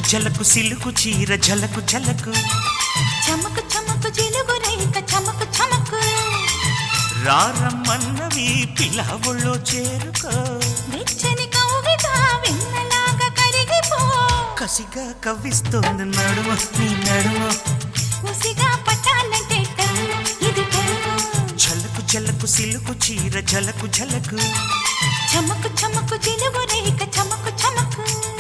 జలకు silk చీర జలకు జలకు చమకు చమకు జిలుగు రేఖ చమకు చమకు రారమ్మన్నవి పిల్లవుల్లో చేరుకో వెచ్చని కౌగిట వెన్నలాగా కరిగిపో కసిగా కవ్విస్తోంది నడుము నీ నడుము ఉసిగా పట్టాలంటే టైము ఇది టైము జలకు జలకు సిలుకు చీర జలకు జలకు చమకు చమకు జిలుగు రేఖ చమకు చమకు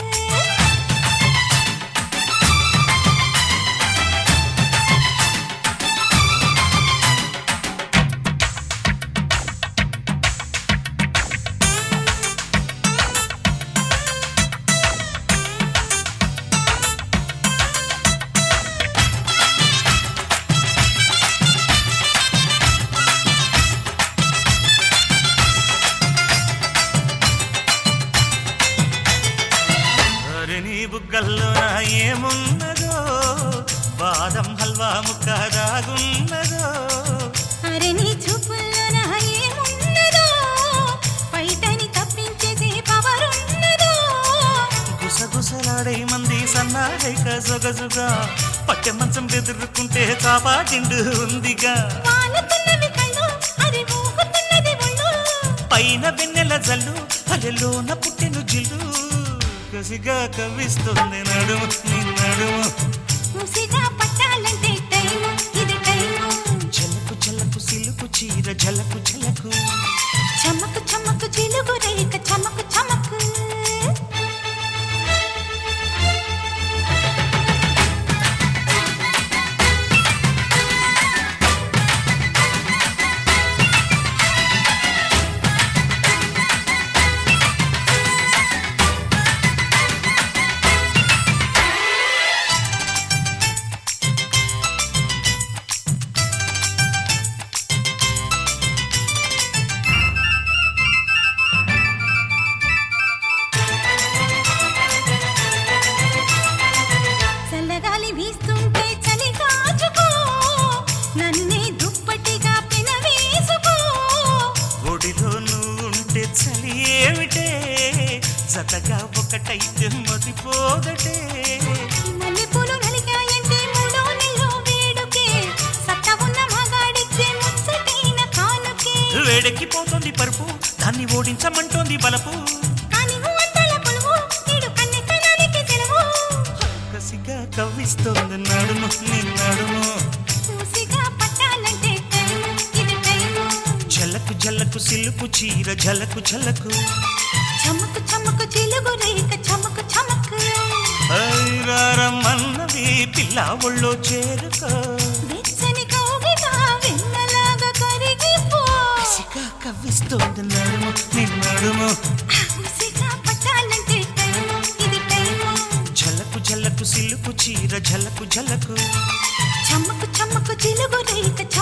అరే నీ బుగ్గల్లో నా ఏమున్నదో బాదం హల్వా ముక్క దాగున్నదో అరే నీ చూపుల్లో నా ఏమున్నదో బయటని తప్పించేది పవరున్నదో గుసగుసలాడే మంది సన్నాడైక సొగసుగా పట్టె మంచం బెదురుకుంటే కాపాటిండు ఉందిగా వాలుతున్నవి కళ్ళు అది ఊగుతున్నది ఒళ్ళు పైన వెన్నెల జల్లు అరెలోన పుట్టెను జిల్లు కసిగా కవ్విస్తుంది నడుము నీ నడుము ఉసిగా పట్టాలంటే టైము ఇది టైము జలకు జలకు సిలుకు చీర జలకు జలకు చమకు చమకు జిలుగు రేఖ చమకు చమకు చల్లగాలి వీస్తుంటే చలి కాచుకో నన్నే దుప్పటిగా పినవేసుకో ఒడిలో నువ్వుంటే చలి ఏమిటే జతగా ఒకటైతే మతిపోదటే మల్లెపూలు నలిగాయంటే మూడో నెలలో వేడుకే సత్తా ఉన్న మగాడిచ్చే ముచ్చటైన కానుకే వేడెక్కిపోతుంది పరుపు దాన్ని ఓడించమంటోంది బలపు కానీ వంటల పులువు నేడు కన్నెతనానికి సెలవు కసిగా కవ్విస్తోంది నడుము నీ నడుము చూసిగా పట్టాలంటే టైము ఇది టైము జలకు జలకు సిలుకు చీర జలకు జలకు చమకు చమకు చిలుగు రేఖ చమకు చమకు ఐరారమ్మన్నవి పిల్ల ఒళ్ళో చేరుకో వెచ్చని కౌగిట వెన్నలాగా కరిగిపో కసిగా కవ్విస్తోంది నడుము నీ నడుము చూసిగా పట్టాలంటే టైము ఇది టైము జలకు జలకు సిలుకు చీర జలకు జలకు చమకు చమకు చిలుగు రేఖ